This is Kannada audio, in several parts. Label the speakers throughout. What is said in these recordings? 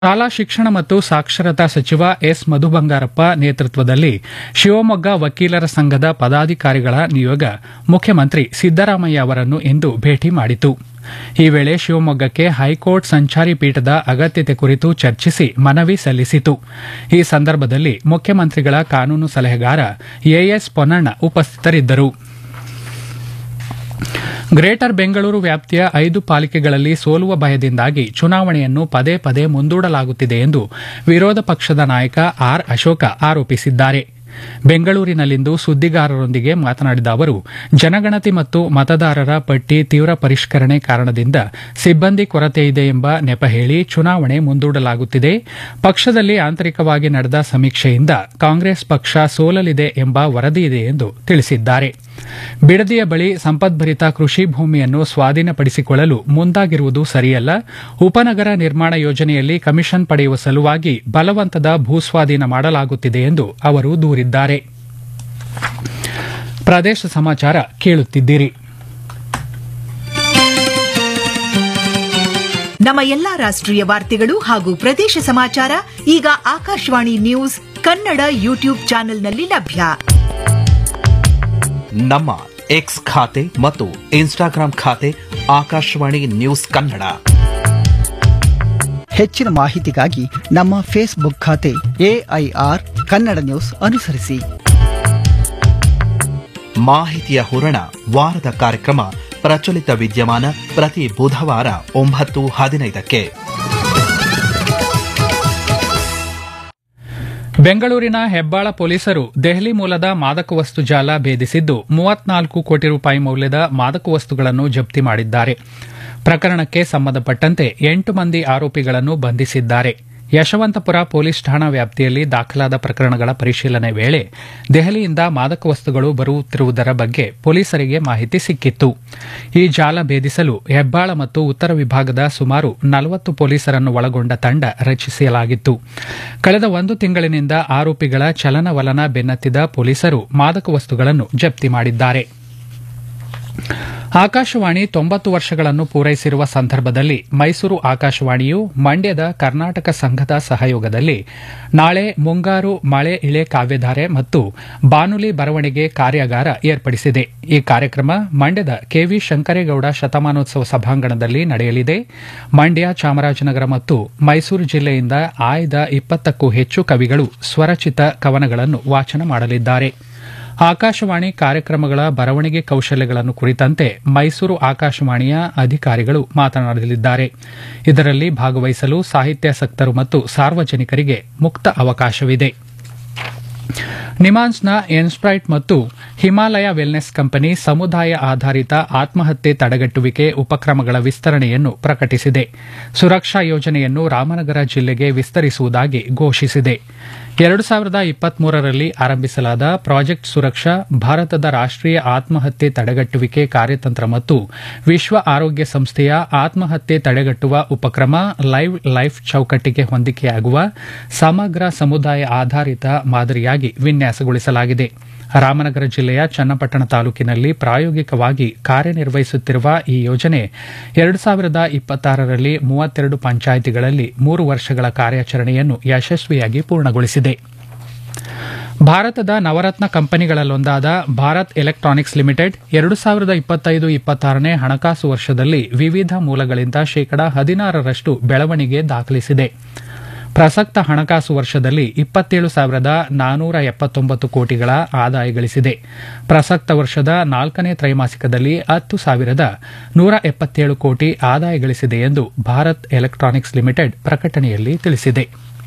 Speaker 1: ಶಾಲಾ ಶಿಕ್ಷಣ ಮತ್ತು ಸಾಕ್ಷರತಾ ಸಚಿವ ಎಸ್ ಮಧು ಬಂಗಾರಪ್ಪ ನೇತೃತ್ವದಲ್ಲಿ ಶಿವಮೊಗ್ಗ ವಕೀಲರ ಸಂಘದ ಪದಾಧಿಕಾರಿಗಳ ನಿಯೋಗ ಮುಖ್ಯಮಂತ್ರಿ ಸಿದ್ದರಾಮಯ್ಯ ಅವರನ್ನು ಇಂದು ಭೇಟಿ ಮಾಡಿತು ಈ ವೇಳೆ ಶಿವಮೊಗ್ಗಕ್ಕೆ ಹೈಕೋರ್ಟ್ ಸಂಚಾರಿ ಪೀಠದ ಅಗತ್ಯತೆ ಕುರಿತು ಚರ್ಚಿಸಿ ಮನವಿ ಸಲ್ಲಿಸಿತು ಈ ಸಂದರ್ಭದಲ್ಲಿ ಮುಖ್ಯಮಂತ್ರಿಗಳ ಕಾನೂನು ಸಲಹೆಗಾರ ಎಎಸ್ ಪೊನ್ನಣ್ಣ ಉಪಸ್ಥಿತರಿದ್ದರು ಗ್ರೇಟರ್ ಬೆಂಗಳೂರು ವ್ಯಾಪ್ತಿಯ ಐದು ಪಾಲಿಕೆಗಳಲ್ಲಿ ಸೋಲುವ ಭಯದಿಂದಾಗಿ ಚುನಾವಣೆಯನ್ನು ಪದೇ ಪದೇ ಮುಂದೂಡಲಾಗುತ್ತಿದೆ ಎಂದು ವಿರೋಧ ಪಕ್ಷದ ನಾಯಕ ಆರ್ ಅಶೋಕ ಆರೋಪಿಸಿದ್ದಾರೆ ಬೆಂಗಳೂರಿನಲ್ಲಿಂದು ಸುದ್ದಿಗಾರರೊಂದಿಗೆ ಮಾತನಾಡಿದ ಅವರು ಜನಗಣತಿ ಮತ್ತು ಮತದಾರರ ಪಟ್ಟಿ ತೀವ್ರ ಪರಿಷ್ಕರಣೆ ಕಾರಣದಿಂದ ಸಿಬ್ಬಂದಿ ಕೊರತೆ ಇದೆ ಎಂಬ ನೆಪ ಹೇಳಿ ಚುನಾವಣೆ ಮುಂದೂಡಲಾಗುತ್ತಿದೆ ಪಕ್ಷದಲ್ಲಿ ಆಂತರಿಕವಾಗಿ ನಡೆದ ಸಮೀಕ್ಷೆಯಿಂದ ಕಾಂಗ್ರೆಸ್ ಪಕ್ಷ ಸೋಲಲಿದೆ ಎಂಬ ವರದಿ ಇದೆ ಎಂದು ತಿಳಿಸಿದ್ದಾರೆ ಬಿಡದಿಯ ಬಳಿ ಸಂಪದ್ಭರಿತ ಕೃಷಿ ಭೂಮಿಯನ್ನು ಸ್ವಾಧೀನಪಡಿಸಿಕೊಳ್ಳಲು ಮುಂದಾಗಿರುವುದು ಸರಿಯಲ್ಲ ಉಪನಗರ ನಿರ್ಮಾಣ ಯೋಜನೆಯಲ್ಲಿ ಕಮಿಷನ್ ಪಡೆಯುವ ಸಲುವಾಗಿ ಬಲವಂತದ ಭೂಸ್ವಾಧೀನ ಮಾಡಲಾಗುತ್ತಿದೆ ಎಂದು ಅವರು ದೂರಿದ್ದಾರೆ ಪ್ರದೇಶ ಸಮಾಚಾರ ಕೇಳುತ್ತಿದ್ದೀರಿ
Speaker 2: ನಮ್ಮ ಎಲ್ಲಾ ರಾಷ್ಟ್ರೀಯ ವಾರ್ತೆಗಳು ಹಾಗೂ ಪ್ರದೇಶ ಸಮಾಚಾರ ಈಗ ಆಕಾಶವಾಣಿ ನ್ಯೂಸ್ ಕನ್ನಡ ಯೂಟ್ಯೂಬ್ ಚಾನೆಲ್ನಲ್ಲಿ ಲಭ್ಯ
Speaker 3: ನಮ್ಮ ಎಕ್ಸ್ ಖಾತೆ ಮತ್ತು ಇನ್ಸ್ಟಾಗ್ರಾಂ ಖಾತೆ ಆಕಾಶವಾಣಿ ನ್ಯೂಸ್ ಕನ್ನಡ
Speaker 4: ಹೆಚ್ಚಿನ ಮಾಹಿತಿಗಾಗಿ ನಮ್ಮ ಫೇಸ್ಬುಕ್ ಖಾತೆ ಎಐಆರ್ ಕನ್ನಡ ನ್ಯೂಸ್ ಅನುಸರಿಸಿ
Speaker 3: ಮಾಹಿತಿಯ ಹೂರಣ ವಾರದ ಕಾರ್ಯಕ್ರಮ ಪ್ರಚಲಿತ ವಿದ್ಯಮಾನ ಪ್ರತಿ ಬುಧವಾರ ಒಂಬತ್ತು ಹದಿನೈದಕ್ಕೆ
Speaker 1: ಬೆಂಗಳೂರಿನ ಹೆಬ್ಬಾಳ ಪೊಲೀಸರು ದೆಹಲಿ ಮೂಲದ ಮಾದಕ ವಸ್ತು ಜಾಲ ಭೇದಿಸಿದ್ದು ಮೂವತ್ನಾಲ್ಕು ಕೋಟಿ ರೂಪಾಯಿ ಮೌಲ್ಯದ ಮಾದಕ ವಸ್ತುಗಳನ್ನು ಜಪ್ತಿ ಮಾಡಿದ್ದಾರೆ ಪ್ರಕರಣಕ್ಕೆ ಸಂಬಂಧಪಟ್ಟಂತೆ ಎಂಟು ಮಂದಿ ಆರೋಪಿಗಳನ್ನು ಬಂಧಿಸಿದ್ದಾರೆ ಯಶವಂತಪುರ ಪೊಲೀಸ್ ಠಾಣಾ ವ್ಯಾಪ್ತಿಯಲ್ಲಿ ದಾಖಲಾದ ಪ್ರಕರಣಗಳ ಪರಿಶೀಲನೆ ವೇಳೆ ದೆಹಲಿಯಿಂದ ಮಾದಕ ವಸ್ತುಗಳು ಬರುತ್ತಿರುವುದರ ಬಗ್ಗೆ ಪೊಲೀಸರಿಗೆ ಮಾಹಿತಿ ಸಿಕ್ಕಿತ್ತು ಈ ಜಾಲ ಭೇದಿಸಲು ಹೆಬ್ಬಾಳ ಮತ್ತು ಉತ್ತರ ವಿಭಾಗದ ಸುಮಾರು ನಲವತ್ತು ಪೊಲೀಸರನ್ನು ಒಳಗೊಂಡ ತಂಡ ರಚಿಸಲಾಗಿತ್ತು ಕಳೆದ ಒಂದು ತಿಂಗಳಿನಿಂದ ಆರೋಪಿಗಳ ಚಲನವಲನ ಬೆನ್ನತ್ತಿದ ಪೊಲೀಸರು ಮಾದಕ ವಸ್ತುಗಳನ್ನು ಜಪ್ತಿ ಮಾಡಿದ್ದಾರೆ ಆಕಾಶವಾಣಿ ತೊಂಬತ್ತು ವರ್ಷಗಳನ್ನು ಪೂರೈಸಿರುವ ಸಂದರ್ಭದಲ್ಲಿ ಮೈಸೂರು ಆಕಾಶವಾಣಿಯು ಮಂಡ್ಯದ ಕರ್ನಾಟಕ ಸಂಘದ ಸಹಯೋಗದಲ್ಲಿ ನಾಳೆ ಮುಂಗಾರು ಮಳೆ ಇಳೆ ಕಾವ್ಯಧಾರೆ ಮತ್ತು ಬಾನುಲಿ ಬರವಣಿಗೆ ಕಾರ್ಯಾಗಾರ ಏರ್ಪಡಿಸಿದೆ ಈ ಕಾರ್ಯಕ್ರಮ ಮಂಡ್ಯದ ಕೆವಿ ಶಂಕರೇಗೌಡ ಶತಮಾನೋತ್ಸವ ಸಭಾಂಗಣದಲ್ಲಿ ನಡೆಯಲಿದೆ ಮಂಡ್ಯ ಚಾಮರಾಜನಗರ ಮತ್ತು ಮೈಸೂರು ಜಿಲ್ಲೆಯಿಂದ ಆಯ್ದ ಇಪ್ಪತ್ತಕ್ಕೂ ಹೆಚ್ಚು ಕವಿಗಳು ಸ್ವರಚಿತ ಕವನಗಳನ್ನು ವಾಚನ ಮಾಡಲಿದ್ದಾರೆ ಆಕಾಶವಾಣಿ ಕಾರ್ಯಕ್ರಮಗಳ ಬರವಣಿಗೆ ಕೌಶಲ್ಯಗಳನ್ನು ಕುರಿತಂತೆ ಮೈಸೂರು ಆಕಾಶವಾಣಿಯ ಅಧಿಕಾರಿಗಳು ಮಾತನಾಡಲಿದ್ದಾರೆ ಇದರಲ್ಲಿ ಭಾಗವಹಿಸಲು ಸಾಹಿತ್ಯಾಸಕ್ತರು ಮತ್ತು ಸಾರ್ವಜನಿಕರಿಗೆ ಮುಕ್ತ ಅವಕಾಶವಿದೆ ನಿಮಾನ್ಸ್ನ ಎನ್ಸ್ಪ್ರೈಟ್ ಮತ್ತು ಹಿಮಾಲಯ ವೆಲ್ನೆಸ್ ಕಂಪನಿ ಸಮುದಾಯ ಆಧಾರಿತ ಆತ್ಮಹತ್ಯೆ ತಡೆಗಟ್ಟುವಿಕೆ ಉಪಕ್ರಮಗಳ ವಿಸ್ತರಣೆಯನ್ನು ಪ್ರಕಟಿಸಿದೆ ಸುರಕ್ಷಾ ಯೋಜನೆಯನ್ನು ರಾಮನಗರ ಜಿಲ್ಲೆಗೆ ವಿಸ್ತರಿಸುವುದಾಗಿ ಘೋಷಿಸಿದೆ ಎರಡು ಸಾವಿರದ ಇಪ್ಪತ್ಮೂರರಲ್ಲಿ ಆರಂಭಿಸಲಾದ ಪ್ರಾಜೆಕ್ಟ್ ಸುರಕ್ಷಾ ಭಾರತದ ರಾಷ್ಟೀಯ ಆತ್ಮಹತ್ಯೆ ತಡೆಗಟ್ಟುವಿಕೆ ಕಾರ್ಯತಂತ್ರ ಮತ್ತು ವಿಶ್ವ ಆರೋಗ್ಯ ಸಂಸ್ಥೆಯ ಆತ್ಮಹತ್ಯೆ ತಡೆಗಟ್ಟುವ ಉಪಕ್ರಮ ಲೈವ್ ಲೈಫ್ ಚೌಕಟ್ಟಿಗೆ ಹೊಂದಿಕೆಯಾಗುವ ಸಮಗ್ರ ಸಮುದಾಯ ಆಧಾರಿತ ಮಾದರಿಯಾಗಿ ವಿನ್ಯಾಸಗೊಳಿಸಲಾಗಿದೆ ರಾಮನಗರ ಜಿಲ್ಲೆಯ ಚನ್ನಪಟ್ಟಣ ತಾಲೂಕಿನಲ್ಲಿ ಪ್ರಾಯೋಗಿಕವಾಗಿ ಕಾರ್ಯನಿರ್ವಹಿಸುತ್ತಿರುವ ಈ ಯೋಜನೆ ಎರಡು ಸಾವಿರದ ಇಪ್ಪತ್ತಾರರಲ್ಲಿ ಮೂವತ್ತೆರಡು ಪಂಚಾಯಿತಿಗಳಲ್ಲಿ ಮೂರು ವರ್ಷಗಳ ಕಾರ್ಯಾಚರಣೆಯನ್ನು ಯಶಸ್ವಿಯಾಗಿ ಪೂರ್ಣಗೊಳಿಸಿದೆ ಭಾರತದ ನವರತ್ನ ಕಂಪನಿಗಳಲ್ಲೊಂದಾದ ಭಾರತ್ ಎಲೆಕ್ಟ್ರಾನಿಕ್ಸ್ ಲಿಮಿಟೆಡ್ ಎರಡು ಸಾವಿರದ ಇಪ್ಪತ್ತೈದು ಇಪ್ಪತ್ತಾರನೇ ಹಣಕಾಸು ವರ್ಷದಲ್ಲಿ ವಿವಿಧ ಮೂಲಗಳಿಂದ ಶೇಕಡಾ ಹದಿನಾರರಷ್ಟು ಬೆಳವಣಿಗೆ ದಾಖಲಿಸಿದೆ ಪ್ರಸಕ್ತ ಹಣಕಾಸು ವರ್ಷದಲ್ಲಿ ಇಪ್ಪತ್ತೇಳು ಸಾವಿರದ ನಾನೂರ ಎಪ್ಪತ್ತೊಂಬತ್ತು ಕೋಟಿಗಳ ಆದಾಯ ಗಳಿಸಿದೆ ಪ್ರಸಕ್ತ ವರ್ಷದ ನಾಲ್ಕನೇ ತ್ರೈಮಾಸಿಕದಲ್ಲಿ ಹತ್ತು ಸಾವಿರದ ನೂರ ಎಪ್ಪತ್ತೇಳು ಕೋಟಿ ಆದಾಯ ಗಳಿಸಿದೆ ಎಂದು ಭಾರತ್ ಎಲೆಕ್ಟ್ರಾನಿಕ್ಸ್ ಲಿಮಿಟೆಡ್ ಪ್ರಕಟಣೆಯಲ್ಲಿ ತಿಳಿಸಿದೆ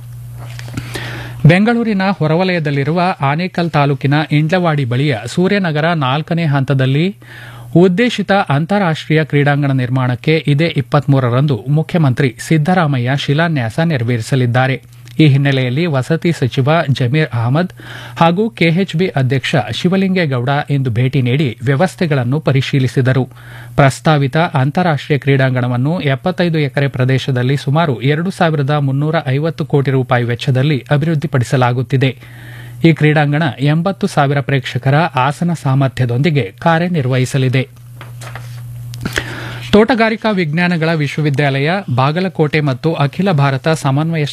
Speaker 1: ಬೆಂಗಳೂರಿನ ಹೊರವಲಯದಲ್ಲಿರುವ ಆನೇಕಲ್ ತಾಲೂಕಿನ ಇಂಡ್ಲವಾಡಿ ಬಳಿಯ ಸೂರ್ಯನಗರ ನಾಲ್ಕನೇ ಹಂತದಲ್ಲಿ ಉದ್ದೇಶಿತ ಅಂತಾರಾಷ್ಟೀಯ ಕ್ರೀಡಾಂಗಣ ನಿರ್ಮಾಣಕ್ಕೆ ಇದೇ ಇಪ್ಪತ್ಮೂರರಂದು ಮುಖ್ಯಮಂತ್ರಿ ಸಿದ್ದರಾಮಯ್ಯ ಶಿಲಾನ್ಯಾಸ ನೆರವೇರಿಸಲಿದ್ದಾರೆ ಈ ಹಿನ್ನೆಲೆಯಲ್ಲಿ ವಸತಿ ಸಚಿವ ಜಮೀರ್ ಅಹಮದ್ ಹಾಗೂ ಕೆಎಚ್ಬಿ ಅಧ್ಯಕ್ಷ ಶಿವಲಿಂಗೇಗೌಡ ಇಂದು ಭೇಟಿ ನೀಡಿ ವ್ಯವಸ್ಥೆಗಳನ್ನು ಪರಿಶೀಲಿಸಿದರು ಪ್ರಸ್ತಾವಿತ ಅಂತಾರಾಷ್ಟೀಯ ಕ್ರೀಡಾಂಗಣವನ್ನು ಎಪ್ಪತ್ತೈದು ಎಕರೆ ಪ್ರದೇಶದಲ್ಲಿ ಸುಮಾರು ಎರಡು ಸಾವಿರದ ಮುನ್ನೂರ ಐವತ್ತು ಕೋಟಿ ರೂಪಾಯಿ ವೆಚ್ಚದಲ್ಲಿ ಅಭಿವೃದ್ಧಿಪಡಿಸಲಾಗುತ್ತಿದೆ ಈ ಕ್ರೀಡಾಂಗಣ ಎಂಬತ್ತು ಸಾವಿರ ಪ್ರೇಕ್ಷಕರ ಆಸನ ಸಾಮರ್ಥ್ಯದೊಂದಿಗೆ ಕಾರ್ಯನಿರ್ವಹಿಸಲಿದೆ ತೋಟಗಾರಿಕಾ ವಿಜ್ಞಾನಗಳ ವಿಶ್ವವಿದ್ಯಾಲಯ ಬಾಗಲಕೋಟೆ ಮತ್ತು ಅಖಿಲ ಭಾರತ ಸಮನ್ವಯ